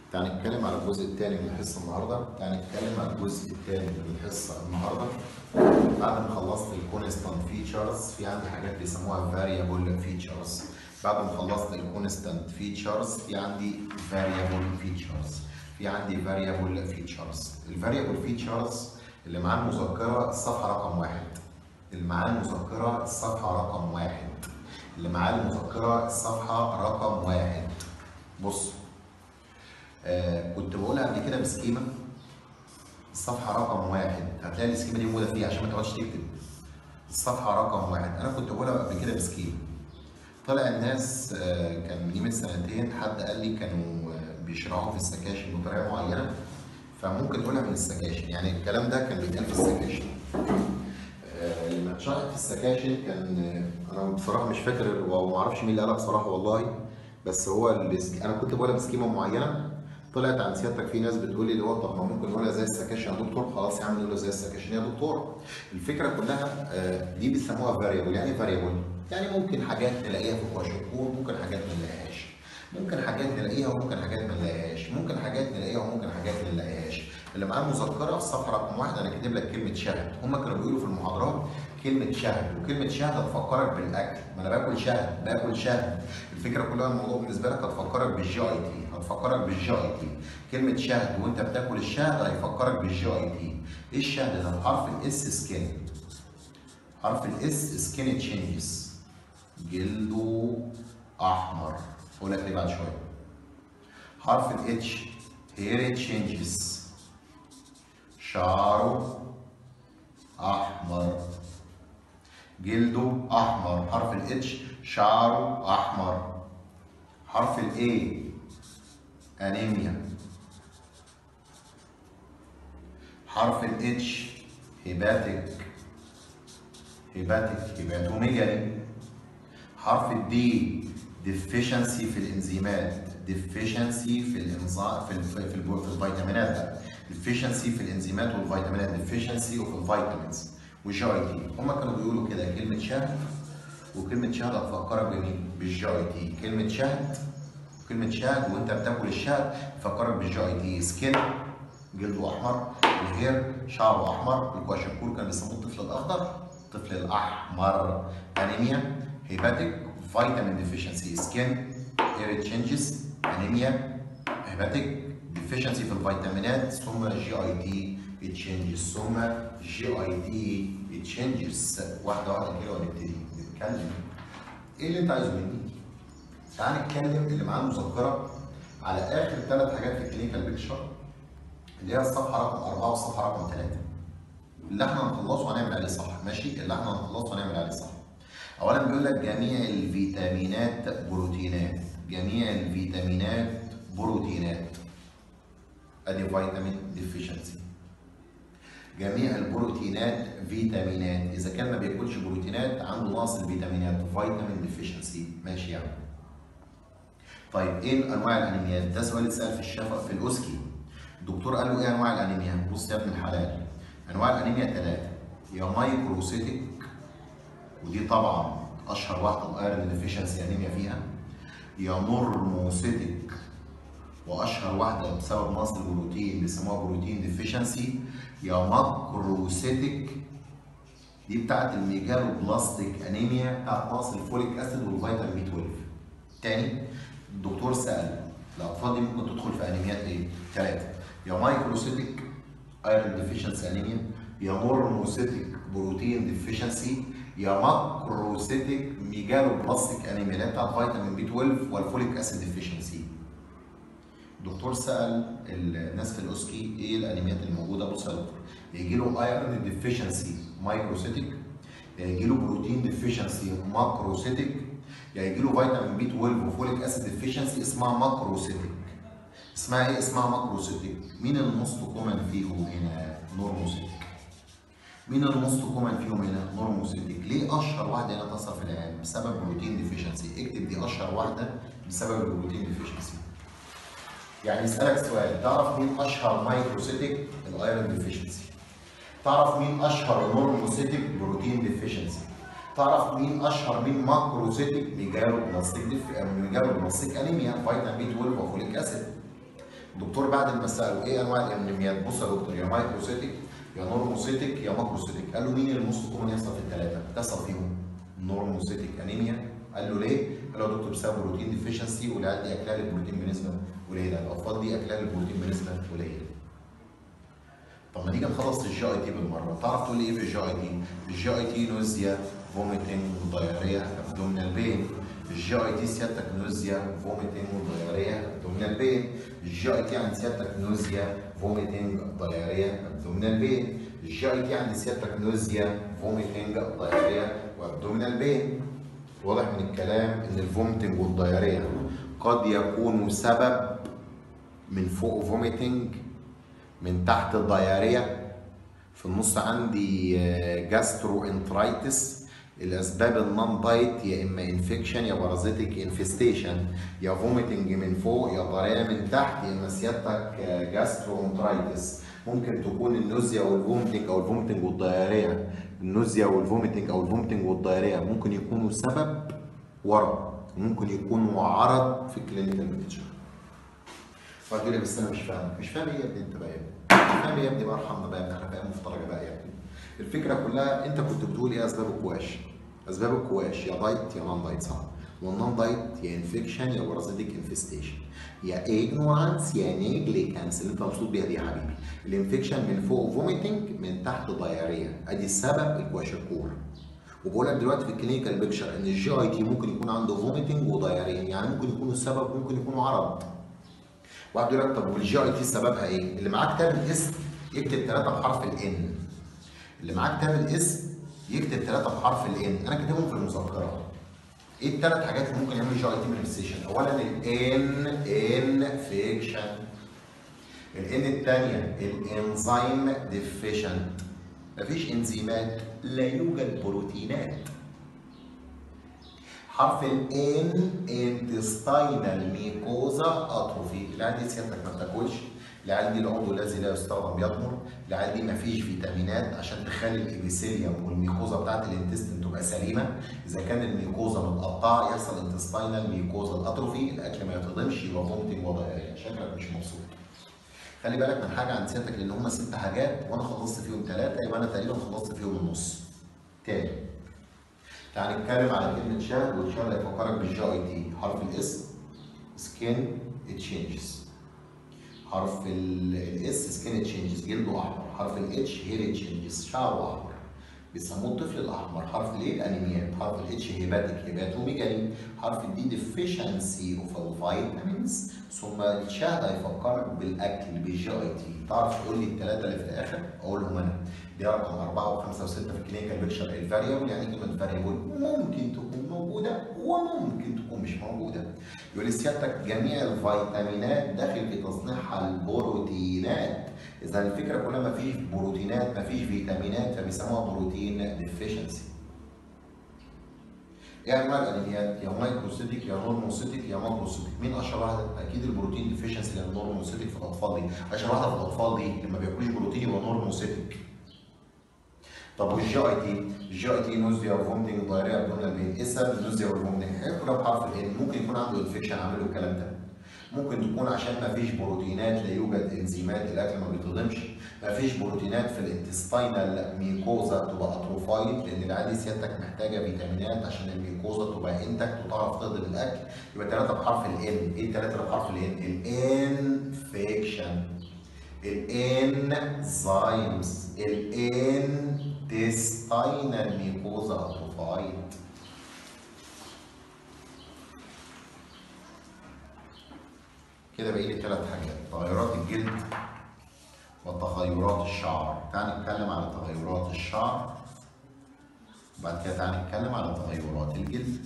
تعالى نتكلم على الجزء الثاني من الحصه النهارده تعالى نتكلم على الجزء الثاني من الحصه النهارده بعد ما خلصت الكونستانت فيتشرز في عندي حاجات بيسموها فاريبل فيتشرز بعد ما خلصت الكونستانت فيتشرز في عندي فاريبل فيتشرز في عندي فاريبل فيتشرز الفاريبل فيتشرز اللي معاه المذكره الصفحه رقم واحد اللي معاه المذكره الصفحه رقم واحد اللي معاه المذكره الصفحه رقم واحد بص آه كنت بقولها قبل كده بسكيما الصفحه رقم واحد هتلاقي السكيما دي موجوده فيها عشان ما تقعدش تكتب الصفحه رقم واحد انا كنت بقولها قبل كده بسكيما طلع الناس آه كان من قيمه سنتين حد قال لي كانوا آه بيشرحوا في السكاشن بطريقه معينه فممكن نقولها من السكاشن يعني الكلام ده كان بيتقال في السكاشن لما اتشرحت في السكاشن كان انا بصراحه مش فاكر وما اعرفش مين اللي قالها بصراحه والله بس هو اللي انا كنت بقولها بسكيمه معينه طلعت عن سيادتك في ناس بتقول لي اللي هو طب ما ممكن نقولها زي السكاشن يا دكتور خلاص يا عم نقولها زي السكاشن يا دكتور الفكره كلها دي بيسموها فاريبل يعني فاريبل يعني ممكن حاجات نلاقيها في كواشكور ممكن حاجات ما نلاقيهاش ممكن حاجات نلاقيها وممكن حاجات ما نلاقيهاش ممكن حاجات نلاقيها وممكن حاجات ما نلاقيهاش اللي معاه مذكره في الصفحه رقم واحد انا كاتب لك كلمه شهد هم كانوا بيقولوا في المحاضرات كلمه شهد وكلمه شهد هتفكرك بالاكل ما انا باكل شهد باكل شهد الفكره كلها الموضوع بالنسبه لك هتفكرك بالجي اي تي هتفكرك بالجي اي تي كلمه شهد وانت بتاكل الشهد هيفكرك بالجي اي تي ايه الشهد ده حرف الاس سكين حرف الاس سكين تشينجز جلده احمر اقول لك ليه بعد شويه حرف الاتش هير تشينجز شعره احمر جلده احمر حرف الاتش شعره احمر حرف الاي انيميا حرف الاتش هيباتيك هيباتيك هيباتوميجالي حرف الدي ديفيشنسي في الانزيمات ديفيشنسي في الانزيم في ال في, ال في الفيتامينات ده ديفيشنسي في الانزيمات والفيتامينات ديفيشنسي وفي الفيتامينز والجي اي تي هم كانوا بيقولوا كده كلمه شهد وكلمه شهد هتفكرك بمين؟ بالجي اي تي كلمه شهد كلمه شهد وانت بتاكل الشهد تفكرك بالجي اي تي سكين جلده احمر الهير شعره احمر الكواشكور كان بيسموه الطفل الاخضر الطفل الاحمر انيميا هيباتيك فيتامين ديفيشنسي سكين هير تشينجز انيميا هيباتيك ديفيشنسي في الفيتامينات ثم جي اي تي تشينجز ثم جي اي تي تشينجز واحده واحده كده ونبتدي نتكلم ايه اللي انت عايزه مني؟ تعال نتكلم اللي معاه المذكره على اخر ثلاث حاجات في الكلينيكال بيكشر اللي هي الصفحه رقم اربعه والصفحه رقم ثلاثه اللي احنا هنخلصه هنعمل عليه صح ماشي اللي احنا هنخلصه هنعمل عليه صح اولا بيقول لك جميع الفيتامينات بروتينات جميع الفيتامينات بروتينات ادي فيتامين ديفيشنسي جميع البروتينات فيتامينات اذا كان ما بياكلش بروتينات عنده نقص الفيتامينات فيتامين ديفيشنسي ماشي يعني طيب ايه انواع الانيميات ده سؤال اتسال في الشفا في الاوسكي الدكتور قال له ايه انواع الانيميا بص يا ابن الحلال انواع الانيميا ثلاثه يا مايكروسيتيك ودي طبعا اشهر واحده الايرون ديفيشنسي انيميا فيها يا نورموسيتيك واشهر واحده بسبب نقص البروتين بيسموها بروتين ديفيشنسي يا ماكروسيتيك دي بتاعت الميجالو بلاستيك انيميا بتاعت نقص الفوليك اسيد والفيتامين بي 12 تاني الدكتور سال الاطفال دي ممكن تدخل في انيميات ايه؟ ثلاثه يا مايكروسيتيك ايرون ديفيشنسي انيميا يا نورموسيتيك بروتين ديفيشنسي يا ماكروسيتيك ميجالو بلاستيك انيميا اللي بتاعت فيتامين بي 12 والفوليك اسيد ديفيشنسي الدكتور سال الناس في الاوسكي ايه الانيميات الموجوده بص يا دكتور يجي له ايرون ديفيشنسي مايكروسيتيك يا يجي له بروتين ديفيشنسي ماكروسيتيك يا يجي له فيتامين بي 12 وفوليك اسيد ديفيشنسي اسمها ماكروسيتيك اسمها ايه اسمها ماكروسيتيك مين الموست كومن فيهم هنا نورموسيتيك مين الموست كومن فيهم هنا نورموسيتيك ليه اشهر واحده هنا تظهر في العيان بسبب بروتين ديفيشنسي اكتب دي اشهر واحده بسبب البروتين ديفيشنسي يعني يسألك سؤال تعرف مين أشهر مايكروسيتيك الايرون ديفيشنسي تعرف مين أشهر نورموسيتيك بروتين ديفيشنسي تعرف مين اشهر مين ماكروسيتيك ميجالو بلاستيك ديف ميجالو بلاستيك انيميا فيتامين بي 12 وفوليك اسيد الدكتور بعد ما ساله ايه انواع الانيميات بص يا دكتور يا مايكروسيتك يا نورموسيتك يا ماكروسيتك قال له مين الموست كومن يحصل في الثلاثه تحصل فيهم نورموسيتك انيميا قال له ليه؟ قال له يا دكتور بسبب بروتين ديفيشنسي والعيال دي اكلها البروتين بنسبه قليله الاطفال دي اكلها البروتين بنسبه قليله طب ما نيجي نخلص الجي اي تي بالمره تعرف تقول لي ايه في الجي اي تي؟ الجي اي تي نوزيا فوميتنج ودايريا ابدومينال بين الجي اي تي سيادتك نوزيا فوميتنج ودايريا ابدومينال بين الجي اي تي عند سيادتك نوزيا فوميتنج دايريا ابدومينال بين الجي اي تي عند سيادتك نوزيا فوميتنج دايريا وابدومينال بين واضح من الكلام ان الفوميتنج والدايريا قد يكونوا سبب من فوق فوميتنج من تحت الدايريا في النص عندي جاسترو انترايتس الاسباب النون دايت يا اما انفكشن يا بارازيتك انفستيشن يا فوميتنج من فوق يا ضرية من تحت يا اما سيادتك جاسترو انترايتس ممكن تكون النوزيا والفوميتنج او الفوميتنج والدايريا النوزيا والفوميتنج او الفوميتنج والدايريا ممكن يكونوا سبب ورا ممكن يكونوا عرض في الكلينيكال بيكتشر فقال لي بس انا مش فاهم مش فاهم ايه يا ابني انت بقى يا ابني مش فاهم ايه يا ابني بقى ارحمنا بقى احنا بقى مفترجه بقى يا ابني الفكره كلها انت كنت بتقول ايه اسباب الكواش اسباب الكواش يا دايت يا نون دايت صح والنون دايت يا انفكشن يا بارازيتيك انفستيشن يا اجنورانس يا نيجليكانس اللي انت مبسوط بيها دي يا حبيبي الانفكشن من فوق فوميتنج من تحت دايريا ادي السبب الكواشيكور وبقول لك دلوقتي في الكلينيكال بيكشر ان الجي اي تي ممكن يكون عنده فوميتنج ودايريا يعني ممكن يكونوا السبب ممكن يكونوا عرض واحد يقول لك طب والجي اي تي سببها ايه؟ اللي معاه كتاب الاسم يكتب ثلاثه بحرف الان اللي معاه كتاب الاسم يكتب ثلاثه بحرف الان انا كاتبهم في المذكرات ايه الثلاث حاجات اللي ممكن يعملوا جي اي تي مانيفستيشن؟ اولا الان انفكشن الان الثانيه الانزيم ديفيشنت مفيش انزيمات لا يوجد بروتينات حرف الان انتستينال ميكوزا اتروفي العيال دي سيادتك ما بتاكلش العيال دي العضو الذي لا يستخدم بيضمر العيال دي ما فيش فيتامينات عشان تخلي الابيثيليوم والميكوزا بتاعت الانتستين تبقى سليمه اذا كان الميكوزا متقطعه يحصل انتستينال ميكوزا الاتروفي الاكل ما يتهضمش يبقى فومتنج وضعيه شكلك مش مبسوط خلي بالك من حاجه عند سيادتك لان هم ست حاجات وانا خلصت فيهم ثلاثه يبقى انا تقريبا خلصت فيهم النص تاني تعال نتكلم على كلمة شهد والشهد هيفكرك بالجي اي تي حرف الاسم سكين تشينجز حرف الاس سكين تشينجز جلده احمر حرف الاتش هير تشينجز شعره احمر بيسموه الطفل الاحمر حرف الايه الانيميات حرف الاتش هيباتيك هيباتوميجالي حرف الدي ديفيشنسي اوف الفيتامينز ثم الشهد هيفكرك بالاكل بالجي اي تي تعرف تقول لي الثلاثه اللي في الاخر اقولهم انا دي رقم أربعة وخمسة وستة في الكلينيكال بيكشر الفاريبل يعني كلمة فاريبل ممكن تكون موجودة وممكن تكون مش موجودة يقول لي سيادتك جميع الفيتامينات داخل في تصنيعها البروتينات إذا الفكرة كلها ما فيش بروتينات ما فيش فيتامينات فبيسموها بروتين ديفيشنسي ايه انواع الانيميات؟ يا مايكروسيتيك يا نورموسيتيك يا ماكروسيتيك، مين اشهر واحده؟ اكيد البروتين ديفيشنسي اللي النورموسيتيك في الاطفال دي، اشهر واحده في الاطفال دي اللي ما بياكلوش بروتين يبقى نورموسيتيك. طب والجي اي تي؟ الجي اي تي نوزيا وفومتنج ضياريه ابدومينال بين، ايه سبب النوزيا والفومتنج؟ حاجات كلها بحرف الان، ممكن يكون عنده انفكشن عامل له الكلام ده. ممكن تكون عشان ما فيش بروتينات لا يوجد انزيمات الاكل ما بيتهضمش ما فيش بروتينات في الانتستينال ميكوزا تبقى اتروفايد لان العادي سيادتك محتاجه فيتامينات عشان الميكوزا تبقى انتكت وتعرف تهضم الاكل يبقى ثلاثه بحرف الان ايه الثلاثه اللي بحرف الان الانفكشن الانزيمز الانتستينال ميكوزا اتروفايد كده باقي لي ثلاث حاجات تغيرات الجلد وتغيرات الشعر تعال نتكلم على تغيرات الشعر وبعد كده تعال نتكلم على تغيرات الجلد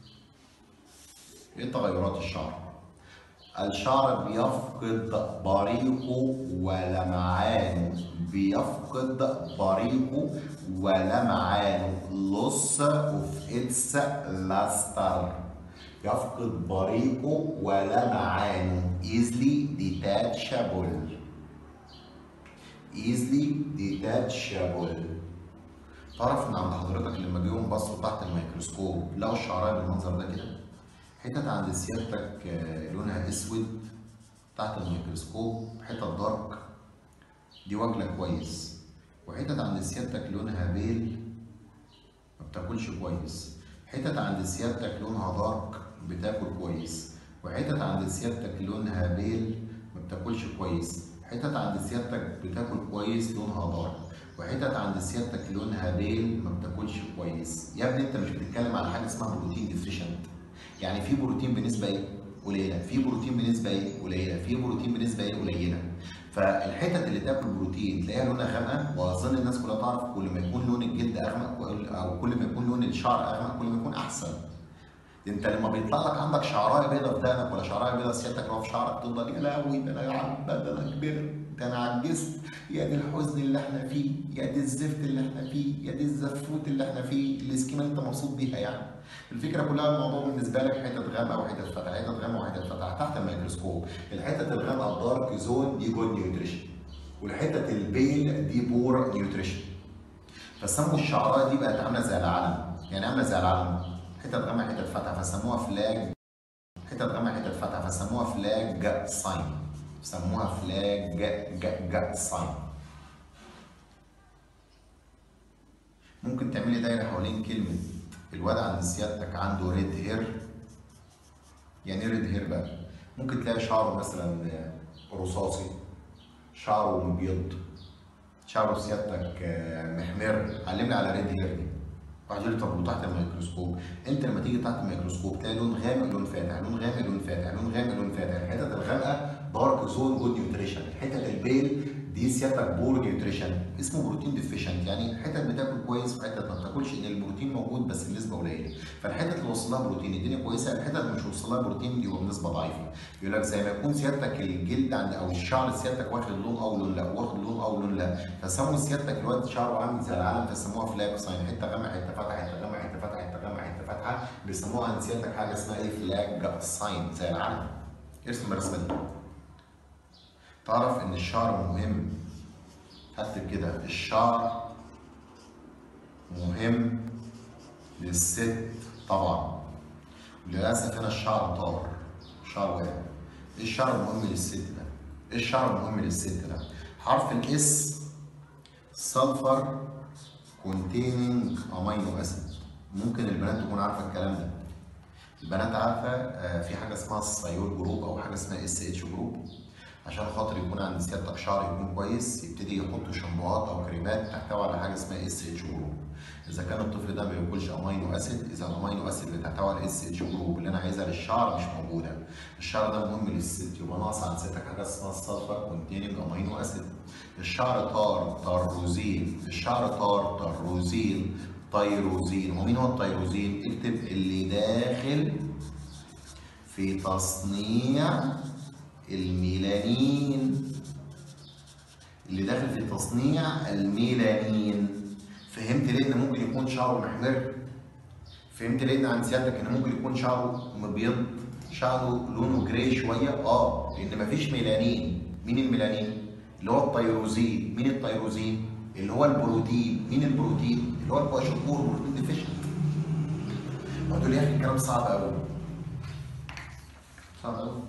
ايه تغيرات الشعر الشعر بيفقد بريقه ولمعانه بيفقد بريقه ولمعانه loss of its luster يفقد بريقه ولمعانه easily detachable easily detachable تعرف ان عند حضرتك لما جيهم بصوا تحت الميكروسكوب لقوا الشعرايه بالمنظر ده كده حتت عند سيادتك لونها اسود تحت الميكروسكوب حتة دارك دي واكلة كويس وحتت عند سيادتك لونها بيل ما بتاكلش كويس حتت عند سيادتك لونها دارك بتاكل كويس وحتت عند سيادتك لونها بيل ما بتاكلش كويس حتت عند سيادتك بتاكل كويس لونها دارك وحتت عند سيادتك لونها بيل ما بتاكلش كويس يا ابني انت مش بتتكلم على حاجه اسمها بروتين ديفيشنت يعني في بروتين بنسبه ايه قليله في بروتين بنسبه ايه قليله في بروتين بنسبه ايه قليله فالحتت اللي تاكل بروتين تلاقيها لونها غامقه واظن الناس كلها تعرف كل ما يكون لون الجلد اغمق او كل ما يكون لون الشعر اغمق كل ما يكون احسن انت لما بيطلع لك عندك شعرايه بيضه في دقنك ولا شعرايه بيضه في سيادتك لو في شعرك تفضل يا لهوي ده انا عم- ده انا كبرت ده انا عجزت يا دي الحزن اللي احنا فيه يا دي الزفت اللي احنا فيه يا دي الزفوت اللي احنا فيه السكيمه اللي انت مبسوط بيها يعني الفكره كلها الموضوع بالنسبه لك حتت غامقه وحتت فاتحه حتت غامقه وحتت فاتحه تحت الميكروسكوب الحتت الغامقه الدارك زون دي جود نيوتريشن والحتت البيل دي بور نيوتريشن فسموا الشعرايه دي بقت عامله زي العلم يعني عامله زي العلم حتت غامقه حتت فاتحه فسموها فلاج حتت غامقه حتت فاتحه فسموها فلاج ساين سموها فلاج ج ج ساين ممكن تعملي دايره حوالين كلمه الواد عند سيادتك عنده ريد هير يعني ايه ريد هير بقى ممكن تلاقي شعره مثلا رصاصي شعره مبيض شعره سيادتك آه، محمر علمني على ريد هير دي واحد يقول لي طب وتحت الميكروسكوب انت لما تيجي تحت الميكروسكوب تلاقي لون غامق لون فاتح لون غامق لون فاتح لون غامق لون فاتح الحتت الغامقه دارك زون جود نيوتريشن الحتت البيل دي سيادتك بور نيوتريشن اسمه بروتين ديفيشنت يعني حتت بتاكل كويس وحتت ما بتاكلش ان البروتين موجود بس النسبه قليله فالحتت اللي وصل لها بروتين الدنيا كويسه الحتت مش وصل لها بروتين يبقى بنسبه ضعيفه يقول لك زي ما يكون سيادتك الجلد عند او الشعر سيادتك واخد لون او لون لا واخد لون او لون لا فسموا سيادتك الواد شعره عامل زي العالم فسموها فلاج ساين حته غامقه حته فاتحه حته غامقه حته فاتحه حته غامقه حته فاتحه بيسموها عند سيادتك حاجه اسمها ايه فلاج ساين زي العالم ارسم الرسمه دي تعرف ان الشعر مهم هكتب كده الشعر مهم للست طبعا للاسف هنا الشعر طار الشعر واقع ايه الشعر المهم للست ده ايه الشعر المهم للست ده حرف الاس سلفر كونتيننج امينو اسيد ممكن البنات تكون عارفه الكلام ده البنات عارفه آه، في حاجه اسمها السيول جروب او حاجه اسمها اس اتش جروب عشان خاطر يكون عند سيادتك شعر يكون كويس يبتدي يحطوا شامبوهات او كريمات تحتوي على حاجه اسمها اس اتش جروب اذا كان الطفل ده ما بياكلش امينو اسيد اذا الامينو اسيد اللي تحتوي على اس اتش جروب اللي انا عايزها للشعر مش موجوده الشعر ده مهم للست يبقى ناقص عند ستك حاجه اسمها السلفر كونتيننج امينو اسيد الشعر طار تروزين الشعر طار تروزين تيروزين ومين هو التيروزين اكتب اللي داخل في تصنيع الميلانين اللي داخل في تصنيع الميلانين فهمت ليه ان ممكن يكون شعره محمر فهمت ليه ان عند سيادتك ان ممكن يكون شعره مبيض شعره لونه جراي شويه اه لان مفيش ميلانين مين الميلانين اللي هو التيروزين مين التيروزين اللي هو البروتين مين البروتين اللي هو الباشكور بروتين ديفيشنت هتقول لي يا اخي الكلام صعب قوي صعب قوي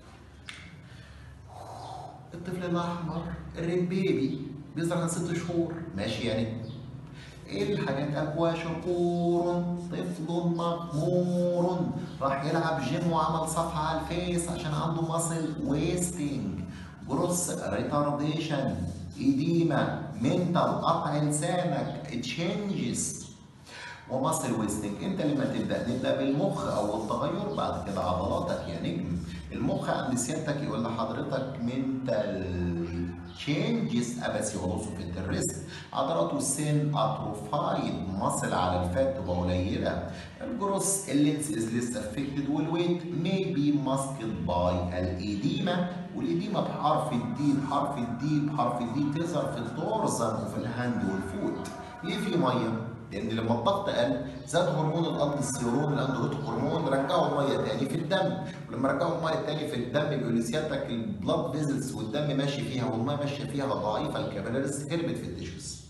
الطفل الاحمر الريد بيبي بيظهر عن ست شهور ماشي يعني ايه الحاجات اقوى شكور طفل مغمور راح يلعب جيم وعمل صفحه على الفيس عشان عنده ماسل ويستنج جروس ريتارديشن ايديما منتال قطع لسانك تشينجز وماسل ويستنج انت لما تبدا نبدا بالمخ اول تغير بعد كده عضلاتك يا نجم المخ عند سيادتك يقول لحضرتك منتال تشينجز ابسي ولوس في الريسك عضلات السن اتروفايد مصل على الفات تبقى قليله الجروس اللينس از ليس افكتد والويت may be masked by الايديما والايديما بحرف الدي بحرف الدي بحرف الدي بتظهر في الدورزم وفي الهاند والفوت ليه في ميه؟ لان لما الضغط قل زاد هرمون الالدوستيرون الاندروت هرمون رجعوا الميه تاني في الدم ولما رجعوا الميه تاني في الدم بيقول لسيادتك البلاد فيزلز والدم ماشي فيها والميه ماشيه فيها ضعيفه الكابيلاريز هربت في التشوز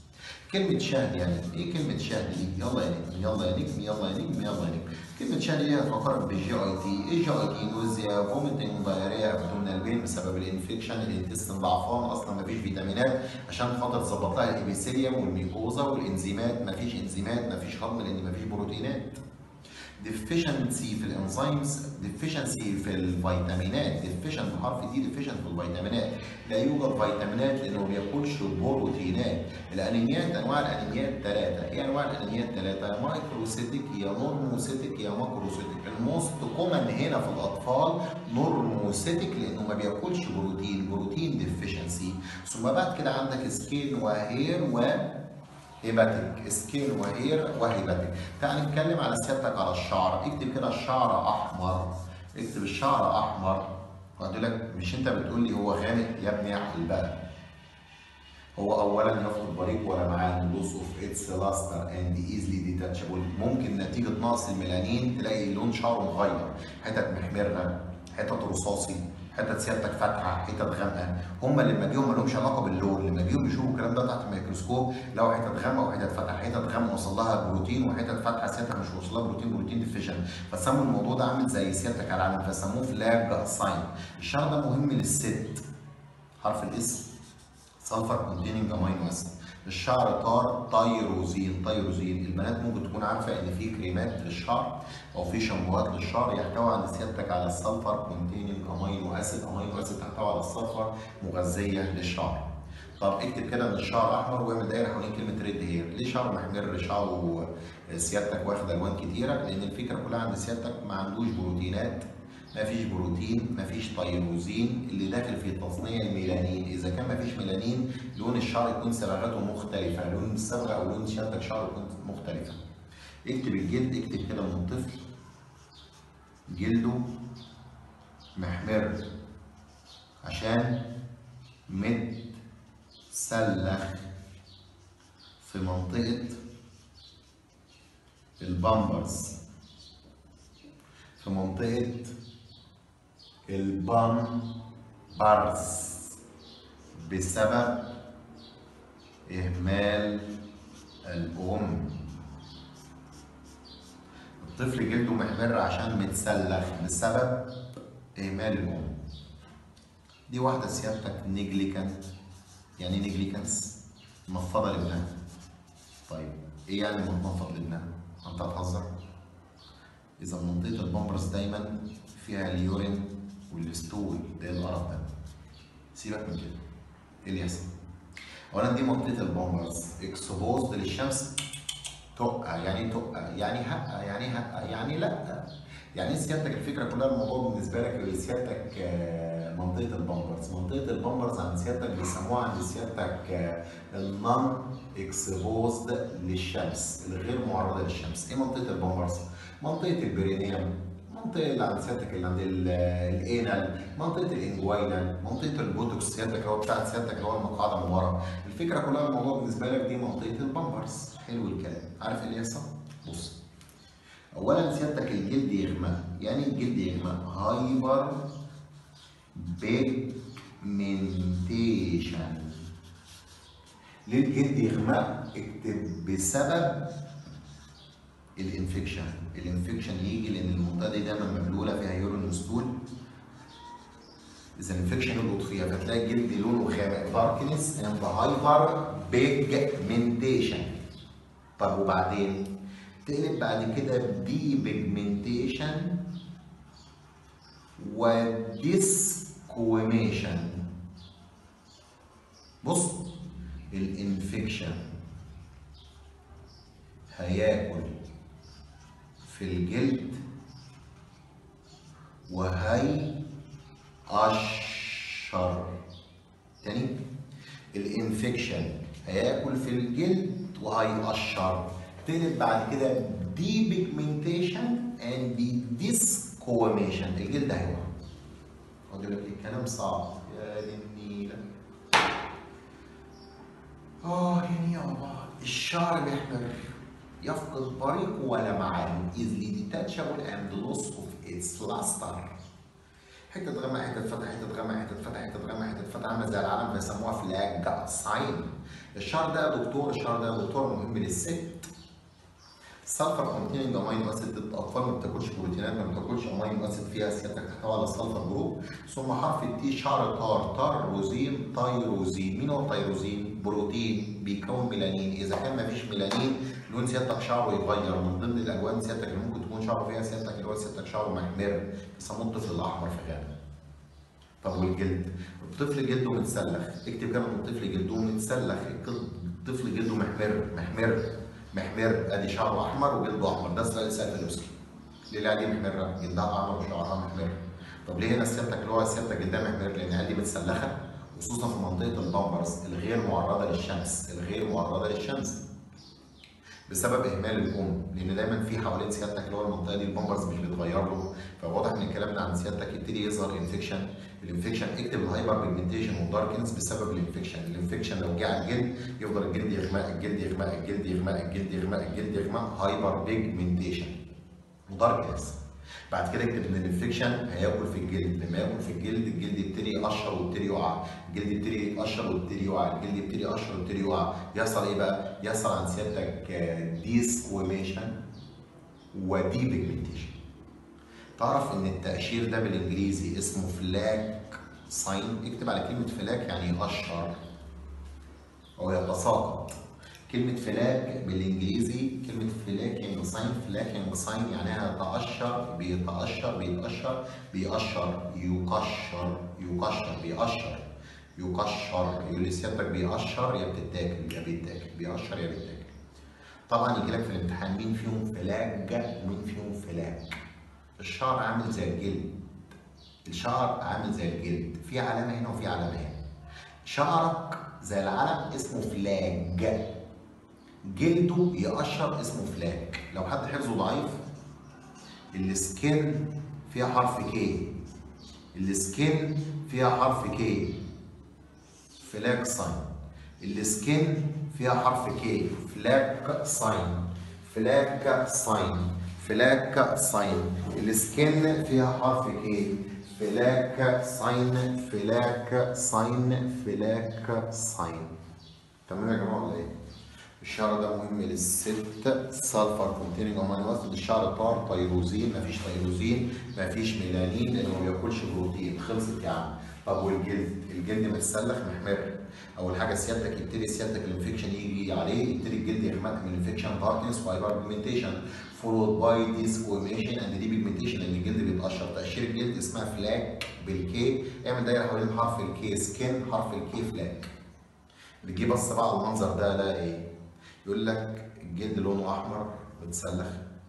كلمة شهد يعني ايه كلمة شهد دي؟ يلا يا نجم يلا يا نجم يلا يا نجم يلا يا نجم كلمة شهد دي هتفكرك بالجي اي تي، ايه جي اي تي؟ نوزيا، فوميتنج، دايريا، ابدومينال بين بسبب الانفكشن، الانتستين ضعفان اصلا مفيش فيتامينات عشان خاطر تظبط لها الابيثيليوم والميكوزا والانزيمات مفيش انزيمات مفيش هضم لان مفيش بروتينات. ديفيشنسي في الانزيمز ديفيشنسي في الفيتامينات ديفيشن بحرف دي ديفيشن في الفيتامينات لا يوجد فيتامينات لانه ما بياكلش بروتينات الانيميات انواع الانيميات ثلاثه ايه انواع الانيميات ثلاثه مايكروسيتيك يا نورموسيتيك يا ماكروسيتيك الموست كومن هنا في الاطفال نورموسيتيك لانه ما بياكلش بروتين بروتين ديفيشنسي ثم بعد كده عندك سكين وهير و هيباتيك سكين وهير وهيباتيك تعال نتكلم على سيادتك على الشعر اكتب كده الشعر احمر اكتب الشعر احمر وقلت لك مش انت بتقول لي هو غامق يا ابني اعقل بقى هو اولا يفقد بريق ولا معاه لوس اوف اتس لاستر اند ايزلي ديتاتشابل ممكن نتيجه نقص الميلانين تلاقي لون شعره مغير حتت محمره حتت رصاصي حتت سيادتك فاتحه حتت غامقه هم اللي لما جيهم ما لهمش علاقه باللون لما جيهم يشوفوا الكلام ده تحت الميكروسكوب لو حتت غامقه وحتت فاتحه حتت غامقه وصل لها بروتين وحتت فاتحه سيادتك مش وصل لها بروتين بروتين ديفيشن فسموا الموضوع ده عامل زي سيادتك على العالم فسموه فلاج ساين الشعر ده مهم للست حرف الاس سلفر كونتيننج امينو اسيد الشعر طار تايروزين تايروزين البنات ممكن تكون عارفه ان في كريمات للشعر او في شامبوهات للشعر يحتوي عند سيادتك على السلفر كونتيننج امينو اسيد امينو اسيد تحتوي على السلفر مغذيه للشعر طب اكتب كده ان الشعر احمر واعمل دايره حوالين كلمه ريد هير ليه شعر محمر شعره سيادتك واخد الوان كتيره لان الفكره كلها عند سيادتك ما عندوش بروتينات ما فيش بروتين ما فيش تيروزين اللي داخل في تصنيع الميلانين اذا كان ما فيش ميلانين لون الشعر يكون صبغته مختلفه لون الصبغه او لون شدك شعر يكون مختلفه اكتب الجلد اكتب كده من الطفل جلده محمر عشان متسلخ في منطقه البامبرز في منطقه البامبرز بسبب إهمال الأم الطفل جلده محمر عشان متسلخ بسبب إهمال الأم دي واحدة سيادتك نيجليكانت يعني ايه نيجليكانس منفضة لابنها طيب ايه يعني منفض لابنها؟ انت هتهزر؟ اذا منطقة البامبرز دايما فيها اليورين والستول ده القرف ده سيبك من كده ايه اللي يحصل؟ اولا دي منطقه البامبرز اكسبوزد للشمس تقع يعني تقع يعني هقع يعني هقع يعني لا يعني سيادتك الفكره كلها الموضوع بالنسبه لك سيادتك منطقه البامبرز منطقه البامبرز عند سيادتك بيسموها عند سيادتك النون اكسبوزد للشمس الغير معرضه للشمس ايه منطقه البامبرز منطقه البرينيوم المنطقه اللي عند سيادتك اللي عند الانال منطقه الانجوينال منطقه البوتوكس سيادتك اللي هو بتاعت سيادتك اللي هو المقعده من ورا الفكره كلها الموضوع بالنسبه لك دي منطقه البامبرز حلو الكلام عارف ايه اللي يحصل بص اولا سيادتك الجلد يغمق يعني الجلد يغمق هايبر بيجمنتيشن ليه الجلد يغمق اكتب بسبب الانفكشن الانفكشن يجي لان المنطقه دي دايما مبلوله فيها يورين ستول اذا الانفكشن يلقط فيها فتلاقي الجلد لونه غامق داركنس اند هايبر بيجمنتيشن طب وبعدين تقلب بعد كده بدي بيجمنتيشن وديسكويميشن بص الانفكشن هياكل في الجلد وهي أشر تاني الانفكشن هياكل في الجلد وهيقشر تقلب بعد كده دي بيجمنتيشن اند دي ديسكوميشن الجلد هيقع اقول لك الكلام صعب يا دي النيله اه يعني يابا الشعر محمر يفقد بريقه ولمعانه easily detachable and loss of its luster حتة غامقة حتة فتح حتة غامقة حتة فتح حتة غامقة حتة فتح اتسلخت عامله زي العلم بيسموها فلاج ساين الشعر ده يا دكتور الشعر ده يا دكتور مهم للست السلفر كونتيننج امينو اسيد الاطفال ما بتاكلش بروتينات ما بتاكلش امينو اسيد فيها سيادتك تحتوي على السلفر جروب ثم حرف التي شعر تار تاروزين تايروزين مين هو التايروزين؟ بروتين بيكون ميلانين اذا كان ما فيش ميلانين لون سيادتك شعره يتغير من ضمن الالوان سيادتك اللي ممكن تكون شعره فيها سيادتك اللي هو سيادتك شعره محمر بيسموه الطفل الاحمر في غانا طب والجلد؟ الطفل جلده متسلخ اكتب كده الطفل جلده متسلخ الطفل جلده محمر محمر محمر ادي شعره احمر وجلده احمر ده سؤال سال فيلوسكي ليه العيال دي محمره؟ جلدها احمر وشعرها محمر طب ليه هنا سيادتك اللي هو سيادتك جلدها محمر؟ لان العيال دي متسلخه خصوصا في منطقه البامبرز الغير معرضه للشمس الغير معرضه للشمس بسبب اهمال الام لان دايما في حوالين سيادتك اللي هو المنطقه دي البامبرز مش بيتغير له فواضح من الكلام ده عن سيادتك يبتدي يظهر انفكشن الانفكشن اكتب الهايبر بيجمنتيشن والداركنس بسبب الانفكشن الانفكشن لو جه على الجلد يفضل الجلد يغمق الجلد يغمق الجلد يغمق الجلد يغمق الجلد يغمق هايبر بيجمنتيشن وداركنس بعد كده اكتب ان الانفكشن هياكل في الجلد لما ياكل في الجلد الجلد يبتدي يقشر ويبتدي يقع الجلد يبتدي يقشر ويبتدي يقع الجلد يبتدي يقشر ويبتدي يقع يحصل ايه بقى؟ يحصل عند سيادتك ديسكويميشن ودي بيجمنتيشن تعرف ان التقشير ده بالانجليزي اسمه فلاك ساين اكتب على كلمه فلاك يعني يقشر او يتساقط كلمة فلاك بالانجليزي كلمة فلاكينج ساين فلاكينج ساين معناها يتقشر بيتقشر بيتقشر بيقشر يقشر يقشر بيقشر يقشر يقول لي سيادتك بيقشر يا بتتاكل يا بيتاكل بيقشر يا بيتاكل طبعا يجي لك في الامتحان مين فيهم فلاج ومين فيهم فلاك الشعر عامل زي الجلد الشعر عامل زي الجلد في علامة هنا وفي علامة هنا شعرك زي العلم اسمه فلاج جلده يقشر اسمه فلاك لو حد حفظه ضعيف السكن فيها حرف كي السكن فيها حرف كي فلاك ساين السكن فيها حرف كي فلاك ساين فلاك ساين فلاك ساين السكن فيها حرف كي فلاك ساين فلاك ساين فلاك ساين تمام يا جماعه ولا ايه؟ الشعر ده مهم للست سلفر كونتيننج امينو اسيد الشعر طار تيروزين مفيش تيروزين مفيش ميلانين لانه ما بياكلش بروتين خلصت يا عم طب والجلد الجلد متسلخ محمر اول حاجه سيادتك يبتدي سيادتك الانفكشن يجي عليه يبتدي الجلد يغمق من الانفكشن داركنس فايبر بيجمنتيشن فولود باي ديسكويميشن اند دي بيجمنتيشن لان الجلد بيتقشر تقشير الجلد اسمها فلاك بالكي اعمل دايره حوالين حرف الكي سكين حرف الكي فلاك بتجي بص بقى على المنظر ده لا ايه يقول لك الجلد لونه احمر متسلخ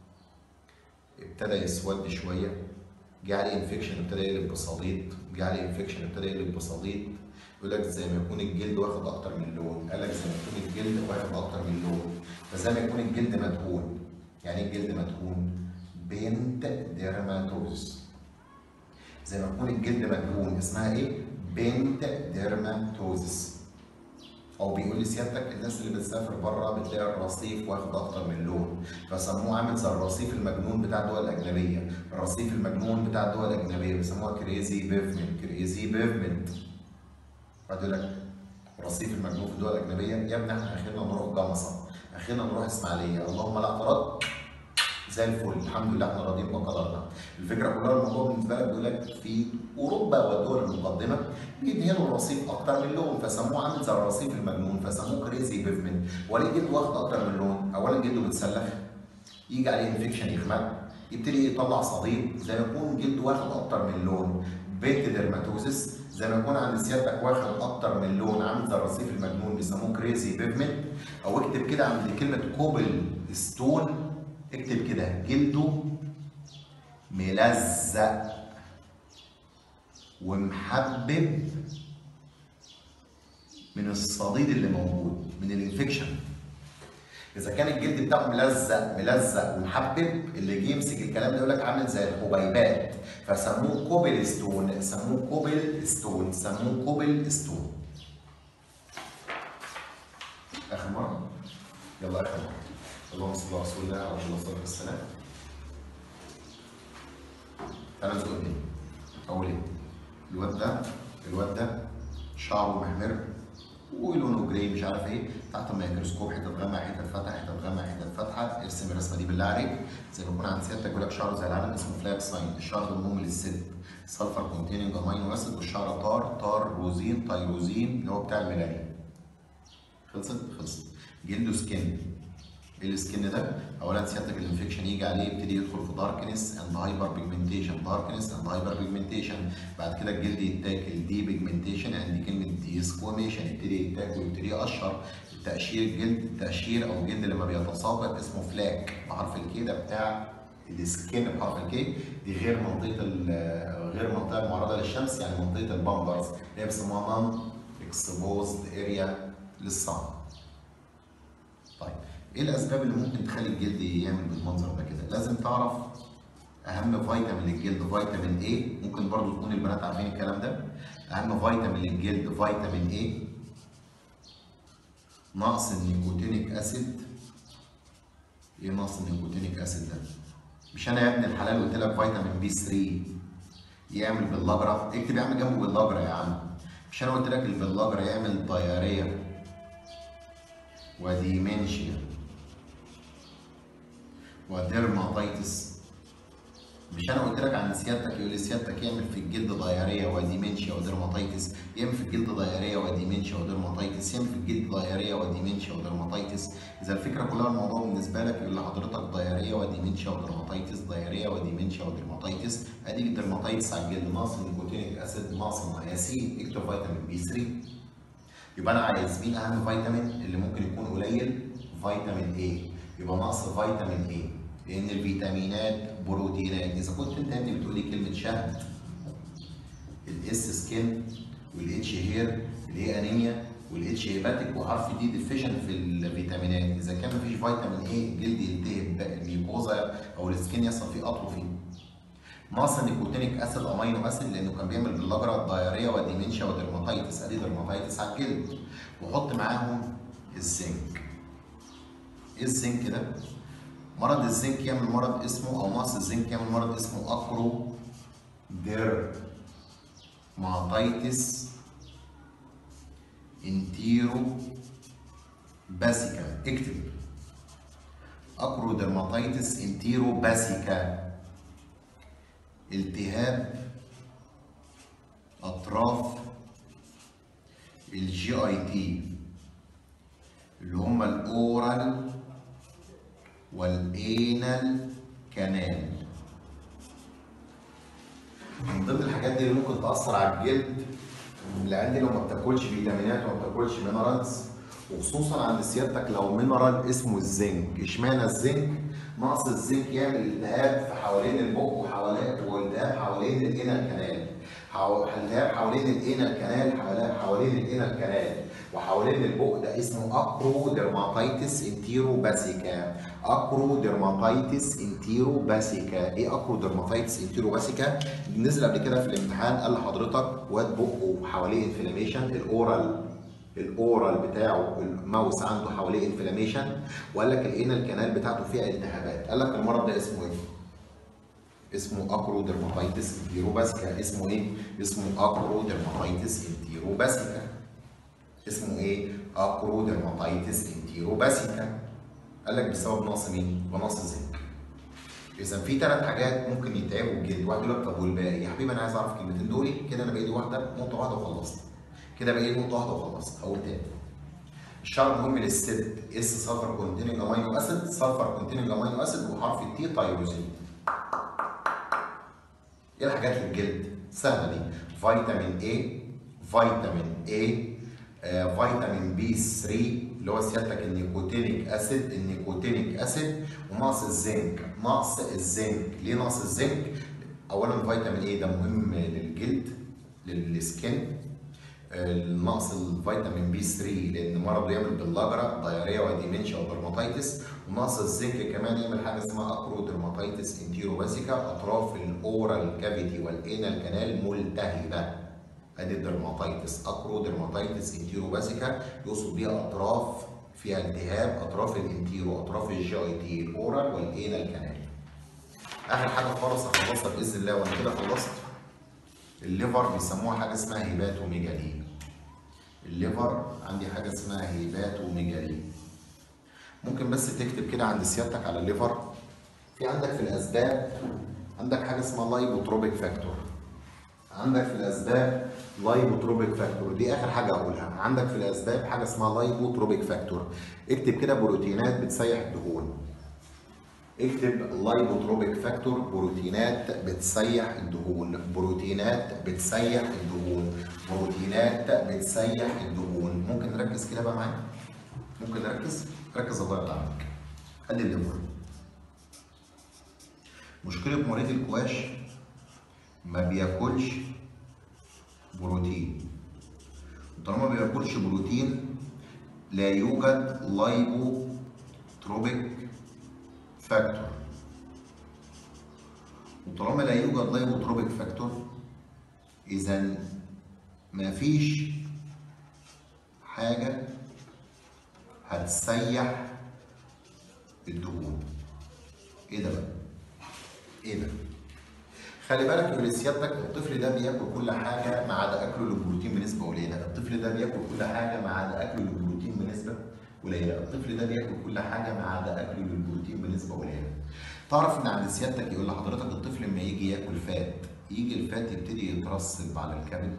ابتدى يسود شويه جه عليه انفكشن ابتدى يقلب بصديد جه عليه انفكشن ابتدى يقلب بصديد يقول لك زي ما يكون الجلد واخد اكتر من لون قال لك زي ما يكون الجلد واخد اكتر من لون فزي ما يكون الجلد مدهون يعني ايه الجلد مدهون بنت ديرماتوز زي ما يكون الجلد مدهون اسمها ايه بنت ديرماتوزس او بيقول لي سيادتك الناس اللي بتسافر بره بتلاقي الرصيف واخد اكتر من لون فسموه عامل زي الرصيف المجنون بتاع الدول الاجنبيه الرصيف المجنون بتاع الدول الاجنبيه بيسموها كريزي بيفمنت كريزي بيفمنت بعد يقول لك الرصيف المجنون في الدول الاجنبيه يا ابني احنا اخرنا نروح جمصه اخرنا نروح اسماعيليه اللهم لا اعتراض زي الفل الحمد لله احنا راضيين بقدرنا الفكره كلها الموضوع بالنسبه لك بيقول لك في اوروبا والدول المقدمه بيدهنوا الرصيف اكتر من لون فسموه عامل زي الرصيف المجنون فسموه كريزي بيفمنت وليه جلده واخد اكتر من لون اولا جلده متسلخ يجي عليه انفكشن يغمق يبتدي يطلع صديد زي ما يكون جلده واخد اكتر من لون بيت ديرماتوزس زي ما يكون عند سيادتك واخد اكتر من لون عامل زي الرصيف المجنون بيسموه كريزي بيفمنت او اكتب كده عند كلمه كوبل ستون اكتب كده جلده ملزق ومحبب من الصديد اللي موجود من الانفكشن اذا كان الجلد بتاعه ملزق ملزق ومحبب اللي جه يمسك الكلام ده يقول لك عامل زي الحبيبات فسموه كوبل ستون سموه كوبل ستون سموه كوبل ستون اخر مره يلا اخر مره اللهم صل على رسول الله عليه الصلاه والسلام تعالى نزق ايه اول ايه الواد ده الواد ده شعره محمر ولونه جراي مش عارف ايه تحت الميكروسكوب حته غامقه حته فاتحه حته غامقه حته فاتحه ارسم الرسمه دي بالله عليك زي ما يكون عند سيادتك يقول لك شعره زي العالم اسمه فلاك ساين الشعر ده مهم للست سلفر كونتيننج امينو اسيد والشعر طار طار روزين تايروزين اللي هو بتاع الميلانين خلصت خلصت جلده سكين ايه السكين ده؟ اولا سيادتك الانفكشن يجي عليه يبتدي يدخل في داركنس اند هايبر بيجمنتيشن داركنس اند هايبر بيجمنتيشن بعد كده الجلد يتاكل دي بيجمنتيشن عند كلمه دي سكواميشن يبتدي يتاكل ويبتدي يقشر التقشير الجلد التقشير او الجلد لما بيتساقط اسمه فلاك بحرف الكي ده بتاع السكين بحرف الكي دي غير منطقه غير المنطقه المعرضه للشمس يعني منطقه البامبرز اللي هي بيسموها نون اكسبوزد اريا للصن طيب ايه الاسباب اللي ممكن تخلي الجلد يعمل بالمنظر ده كده لازم تعرف اهم فيتامين للجلد فيتامين A ممكن برضو تكون البنات عارفين الكلام ده اهم فيتامين للجلد فيتامين A نقص النيكوتينيك اسيد ايه نقص النيكوتينيك اسيد ده مش انا يا ابن الحلال قلت لك فيتامين بي 3 يعمل باللاجرا اكتب يعمل جنبه باللاجرا يا عم مش انا قلت لك البلاجرا يعمل دايريا وديمنشيا وديرماتيتس مش انا قلت لك عن سيادتك يقول لي سيادتك يعمل في الجلد دايريا وديمنشيا وديرماتيتس يعمل في الجلد دايريا وديمنشيا وديرماتيتس يعمل في الجلد دايريا وديمنشيا وديرماتيتس اذا الفكره كلها الموضوع بالنسبه لك يقول لحضرتك دايريا وديمنشيا وديرماتيتس دايريا وديمنشيا وديرماتيتس ادي الديرماتيتس على الجلد ناقص النيكوتينيك اسيد ناقص النياسين اكتب فيتامين بي 3 يبقى انا عايز مين اهم فيتامين اللي ممكن يكون قليل فيتامين A يبقى نقص فيتامين A لان الفيتامينات بروتينات اذا كنت انت انت بتقول لي كلمه شهد الاس سكين والاتش هير الاي انيميا والاتش هيباتيك وحرف دي ديفيشن في الفيتامينات اذا كان مفيش فيتامين A الجلد يلتهب الميوكوزا او السكين يحصل فيه اتروفي نقص النيكوتينيك اسيد امينو اسيد لانه كان بيعمل باللاجرا الدايريا والديمنشيا والدرماتيتس ادي درماتيتس على الجلد وحط معاهم الزنك ايه الزنك ده؟ مرض الزنك يعمل مرض اسمه او نقص الزنك يعمل مرض اسمه اكرو ديرماتيتس انتيرو باسيكا اكتب اكرو ديرماتيتس انتيرو باسيكا التهاب اطراف الجي اي تي اللي هما الاورال والانال كانال من ضمن الحاجات دي اللي ممكن تاثر على الجلد العيال دي لو ما بتاكلش فيتامينات وما بتاكلش مينرالز وخصوصا عند سيادتك لو مينرال اسمه الزنك اشمعنى الزنك نقص الزنك يعمل التهاب في حوالين البق وحوالين والتهاب حوالين الانال كانال التهاب حوالين الانال كانال حوالين الانال كانال وحوالين البق ده اسمه اكرو ديرماتيتس انتيرو باسيكا اكرو ديرماتيتس انتيرو باسيكا ايه اكرو ديرماتيتس انتيرو باسيكا نزل قبل كده في الامتحان قال لحضرتك واد بقه حواليه انفلاميشن الاورال الاورال بتاعه الماوس عنده حواليه انفلاميشن وقال لك الانال كانال بتاعته فيها التهابات قال لك المرض ده اسمه ايه اسمه اكرو ديرماتيتس انتيرو باسيكا اسمه ايه اسمه اكرو ديرماتيتس انتيرو باسيكا اسمه ايه اكرو ديرماتيتس انتيرو باسيكا قال لك بسبب نقص مين ونقص الزنك اذا في ثلاث حاجات ممكن يتعبوا الجلد واحد يقول لك طب والباقي يا حبيبي انا عايز اعرف الكلمتين دول كده انا بقيت واحده نقطه واحده وخلصت كده بقيت نقطه واحده وخلصت اقول تاني الشعر مهم للست اس سلفر كونتيننج امينو اسيد سلفر كونتيننج امينو اسيد وحرف التي تايروزين ايه الحاجات للجلد سهله دي فيتامين A فيتامين A آه فيتامين بي 3 اللي هو سيادتك النيكوتينيك اسيد النيكوتينيك اسيد ونقص الزنك نقص الزنك ليه نقص الزنك اولا فيتامين ايه ده مهم للجلد للسكن نقص الفيتامين بي 3 لان مرضه يعمل باللاجرا دايريا وديمنشيا ودرماتيتس ونقص الزنك كمان يعمل حاجه اسمها اكرو درماتيتس انتيرو باسيكا اطراف الاورال كافيتي والانال كانال ملتهبه ادي الدرماتيتس اكرو درماتيتس انتيرو باسيكا يقصد بيها اطراف فيها التهاب اطراف الانتيرو اطراف الجي اي تي الاورال والانال كانال اخر حاجه خالص هخلصها باذن الله وانا كده خلصت الليفر بيسموها حاجه اسمها هيباتوميجالي الليفر عندي حاجه اسمها هيباتوميجالي ممكن بس تكتب كده عند سيادتك على الليفر في عندك في الاسباب عندك حاجه اسمها لايبوتروبيك فاكتور عندك في الاسباب لايبوتروبيك فاكتور دي اخر حاجه اقولها عندك في الاسباب حاجه اسمها لايبوتروبيك فاكتور اكتب كده بروتينات بتسيح الدهون اكتب لايبوتروبيك فاكتور بروتينات بتسيح الدهون بروتينات بتسيح الدهون بروتينات بتسيح الدهون ممكن نركز كده بقى معايا ممكن نركز ركز الله يرضى عنك ادي الليفر مشكله مريض الكواش ما بياكلش بروتين طالما ما بياكلش بروتين لا يوجد لايبوتروبيك فاكتور وطالما لا يوجد لايبوتروبيك فاكتور اذا مفيش حاجه هتسيح الدهون ايه ده بقى ايه ده خلي بالك يقول سيادتك الطفل ده بياكل كل حاجه ما عدا اكله للبروتين بنسبه قليله الطفل ده بياكل كل حاجه ما عدا اكله للبروتين بنسبه قليله الطفل ده بياكل كل حاجه ما عدا اكله للبروتين بنسبه قليله تعرف ان عند سيادتك يقول لحضرتك الطفل لما يجي ياكل فات يجي الفات يبتدي يترسب على الكبد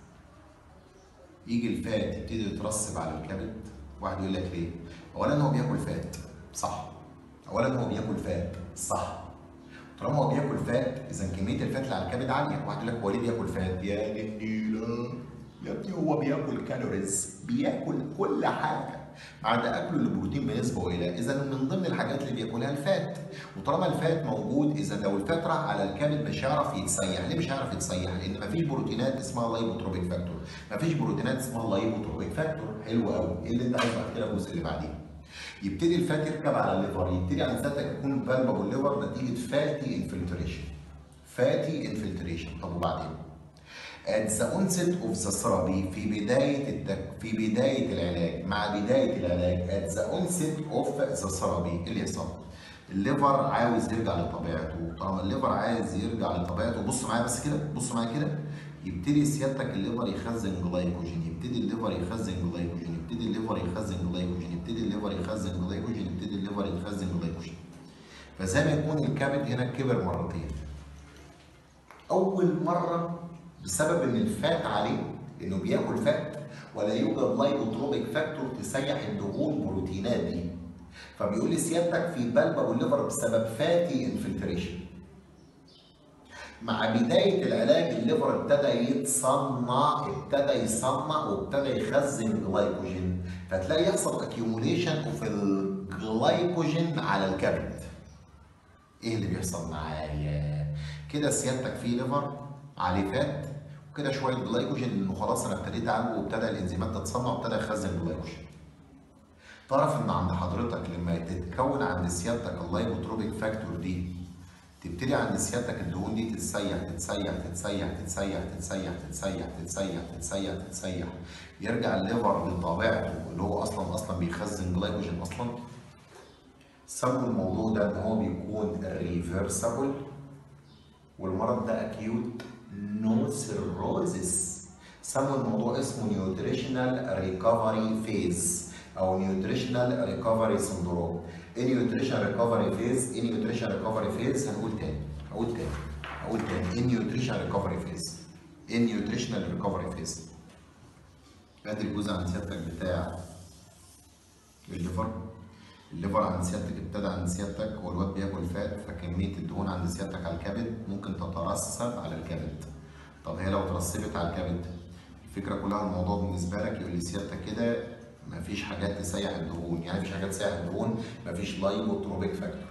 يجي الفات يبتدي يترسب على الكبد واحد يقول لك ليه اولا هو بياكل فات صح اولا هو بياكل فات صح طالما هو بياكل فات اذا كميه الفات اللي على الكبد عاليه واحد يقول لك هو ليه بياكل فات يا للنيله يا ابني هو بياكل كالوريز بياكل كل حاجه ما عدا اكله البروتين بنسبه قليله اذا من ضمن الحاجات اللي بياكلها الفات وطالما الفات موجود اذا لو الفات راح على الكبد مش هيعرف يتسيح ليه مش هيعرف يتسيح لان مفيش بروتينات اسمها لايبوتروبيك فاكتور مفيش بروتينات اسمها لايبوتروبيك فاكتور حلو قوي ايه اللي انت عايزه بعد كده الجزء اللي بعديه يبتدي الفات يركب على الليفر يبتدي عند ذاتك يكون فالبابل الليفر نتيجه فاتي انفلتريشن فاتي انفلتريشن طب وبعدين at the onset of the therapy في بداية التك... في بداية العلاج مع بداية العلاج at the onset of the therapy ايه اللي يحصل؟ الليفر عاوز يرجع لطبيعته طالما الليفر عايز يرجع لطبيعته بص معايا بس كده بص معايا كده يبتدي سيادتك الليفر يخزن جلايكوجين يبتدي الليفر يخزن جلايكوجين يبتدي الليفر يخزن جلايكوجين يبتدي الليفر يخزن جلايكوجين يبتدي الليفر يخزن جلايكوجين فزي ما يكون الكبد هنا كبر مرتين اول مره بسبب ان الفات عليه انه بياكل فات ولا يوجد لايبوتروبيك فاكتور تسيح الدهون بروتينات دي فبيقول لي سيادتك في البلبه والليفر بسبب فاتي انفلتريشن مع بداية العلاج الليفر ابتدى يتصنع ابتدى يصنع وابتدى يخزن جلايكوجين فتلاقي يحصل اكيوموليشن اوف الجلايكوجين على الكبد ايه اللي بيحصل معايا كده سيادتك في ليفر عليه فات وكده شويه جلايكوجين انه خلاص انا ابتديت اعالجه وابتدى الانزيمات تتصنع وابتدى يخزن جلايكوجين تعرف ان عند حضرتك لما تتكون عند سيادتك اللايبوتروبيك فاكتور دي تبتدي عند سيادتك الدهون دي تتسيح تتسيح تتسيح تتسيح تتسيح تتسيح تتسيح تتسيح تتسيح يرجع الليفر لطبيعته اللي هو اصلا اصلا بيخزن جلايكوجين اصلا سموا الموضوع ده ان هو بيكون ريفرسبل والمرض ده اكيوت نو سيروزس سموا الموضوع اسمه نيوتريشنال ريكفري فيز او نيوتريشنال ريكفري سندروم ايه نيوتريشن ريكفري فيز ايه نيوتريشن ريكفري فيز هنقول تاني هقول تاني هقول تاني ايه نيوتريشن ريكفري فيز ايه نيوتريشنال ريكفري فيز ادي الجزء عن سيادتك بتاع الليفر الليفر عند سيادتك ابتدى عند سيادتك هو الواد بياكل فات فكميه الدهون عند سيادتك على الكبد ممكن تترسب على الكبد طب هي لو ترسبت على الكبد الفكره كلها الموضوع بالنسبه لك يقول لي سيادتك كده مفيش حاجات تسيح الدهون يعني مفيش حاجات تسيح الدهون مفيش لايبوتروبيك فاكتور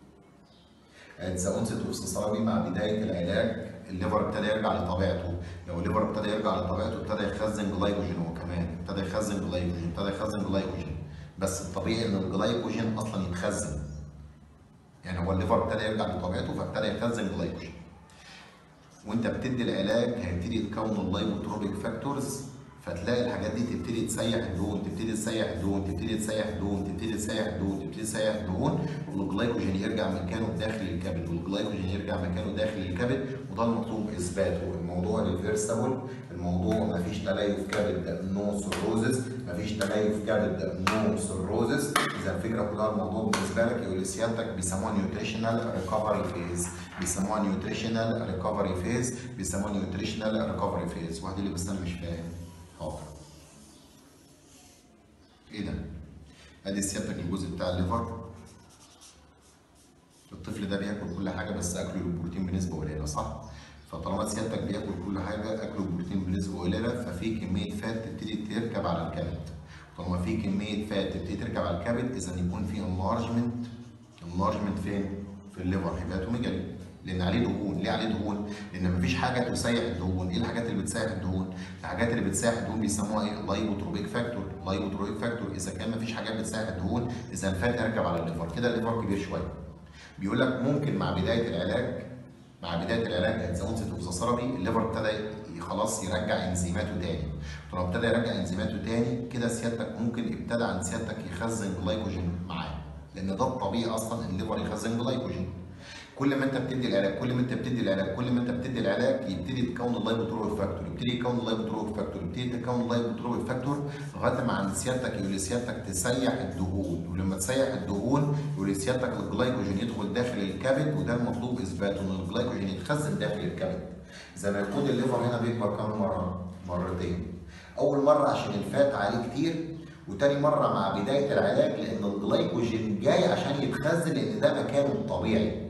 ات ذا اونست اوف مع بدايه العلاج الليفر ابتدى يرجع لطبيعته لو الليفر ابتدى يرجع لطبيعته ابتدى يخزن جلايكوجين هو كمان ابتدى يخزن جلايكوجين ابتدى يخزن جلايكوجين بس الطبيعي ان الجلايكوجين اصلا يتخزن يعني هو الليفر ابتدى يرجع لطبيعته فابتدى يخزن جلايكوجين وانت بتدي العلاج هيبتدي يتكون اللايبوتروبيك فاكتورز فتلاقي الحاجات دي تبتدي تسيح الدهون تبتدي تسيح الدهون تبتدي تسيح الدهون تبتدي تسيح الدهون تبتدي تسيح الدهون والجلايكوجين يرجع مكانه داخل الكبد والجلايكوجين يرجع مكانه داخل الكبد وده المطلوب اثباته الموضوع ريفيرسبل الموضوع مفيش تليف كبد نو سيروزس مفيش تليف كبد نو سيروزس اذا الفكره كلها الموضوع بالنسبه لك يقول لسيادتك بيسموها نيوتريشنال ريكفري فيز بيسموها نيوتريشنال ريكفري فيز بيسموها نيوتريشنال ريكفري فيز واحد اللي بس انا مش فاهم حاضر ايه ده؟ ادي سيادتك الجزء بتاع الليفر الطفل ده بياكل كل حاجه بس اكله البروتين بنسبه قليله صح؟ فطالما سيادتك بياكل كل حاجه اكله البروتين بنسبه قليله ففي كميه فات تبتدي تركب على الكبد طالما في كميه فات تبتدي تركب على الكبد اذا يكون في انلارجمنت انلارجمنت فين؟ في الليفر هيباتوميجالي لان عليه دهون ليه عليه دهون لان مفيش حاجه تسيح الدهون ايه الحاجات اللي بتسيح الدهون الحاجات اللي بتسيح الدهون بيسموها ايه لايبوتروبيك فاكتور لايبوتروبيك فاكتور اذا كان مفيش حاجات بتسيح الدهون اذا الفات هيركب على الليفر كده الليفر كبير شويه بيقول لك ممكن مع بدايه العلاج مع بدايه العلاج ات ذا اونست اوف ثيرابي الليفر ابتدى خلاص يرجع انزيماته تاني طالما ابتدى يرجع انزيماته تاني كده سيادتك ممكن ابتدى عن سيادتك يخزن جلايكوجين معاه لان ده الطبيعي اصلا ان الليفر يخزن جلايكوجين كل ما انت بتدي العلاج كل ما انت بتدي العلاج كل ما انت بتدي العلاج يبتدي تكون اللايبوتروبيك فاكتور يبتدي يكون اللايبوتروبيك فاكتور يبتدي تكون اللايبوتروبيك فاكتور لغايه ما عند سيادتك يقول لسيادتك تسيح الدهون ولما تسيح الدهون يقول لسيادتك الجلايكوجين يدخل داخل الكبد وده المطلوب اثباته ان الجلايكوجين يتخزن داخل الكبد زي ما يكون الليفر هنا بيكبر كام مره؟ مرتين اول مره عشان الفات عليه كتير وتاني مرة مع بداية العلاج لأن الجلايكوجين جاي عشان يتخزن لأن ده مكانه الطبيعي.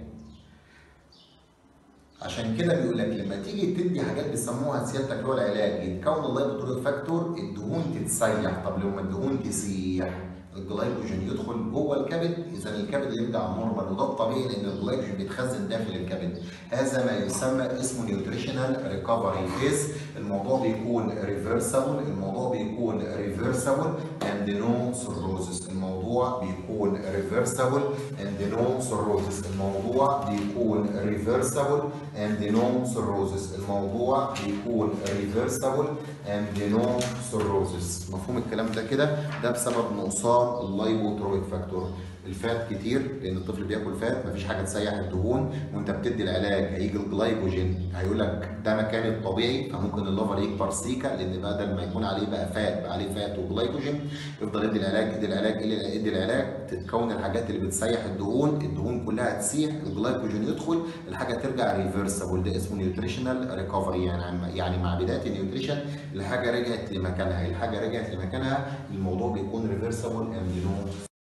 عشان كده بيقول لك لما تيجي تدي حاجات بيسموها سيادتك اللي هو العلاج يتكون اللايبوتروبيك فاكتور الدهون تتسيح طب لما الدهون تسيح الجلايكوجين يدخل جوه الكبد اذا الكبد يرجع نورمال وده الطبيعي لان الجلايكوجين بيتخزن داخل الكبد هذا ما يسمى اسمه نيوتريشنال ريكفري فيز الموضوع بيكون ريفرسبل الموضوع بيكون ريفرسبل اند نو سيروزس الموضوع بيكون ريفرسبل اند نو سيروزس الموضوع بيكون ريفرسبل اند نو سيروزس الموضوع بيكون ريفرسبل اند نو سيروزس مفهوم الكلام ده كده ده بسبب نقصان اللايبوتروبيك فاكتور الفات كتير لان الطفل بياكل فات مفيش حاجه تسيح الدهون وانت بتدي العلاج هيجي الجلايكوجين هيقول لك ده مكان الطبيعي فممكن الليفر يكبر سيكا لان بدل ما يكون عليه بقى فات بقى عليه فات وجلايكوجين يفضل يدي العلاج يدي العلاج يدي العلاج تتكون الحاجات اللي بتسيح الدهون الدهون كلها تسيح الجلايكوجين يدخل الحاجه ترجع ريفرسبل ده اسمه نيوتريشنال ريكفري يعني يعني مع بدايه النيوتريشن الحاجه رجعت لمكانها الحاجه رجعت لمكانها الموضوع بيكون ريفرسبل اند نو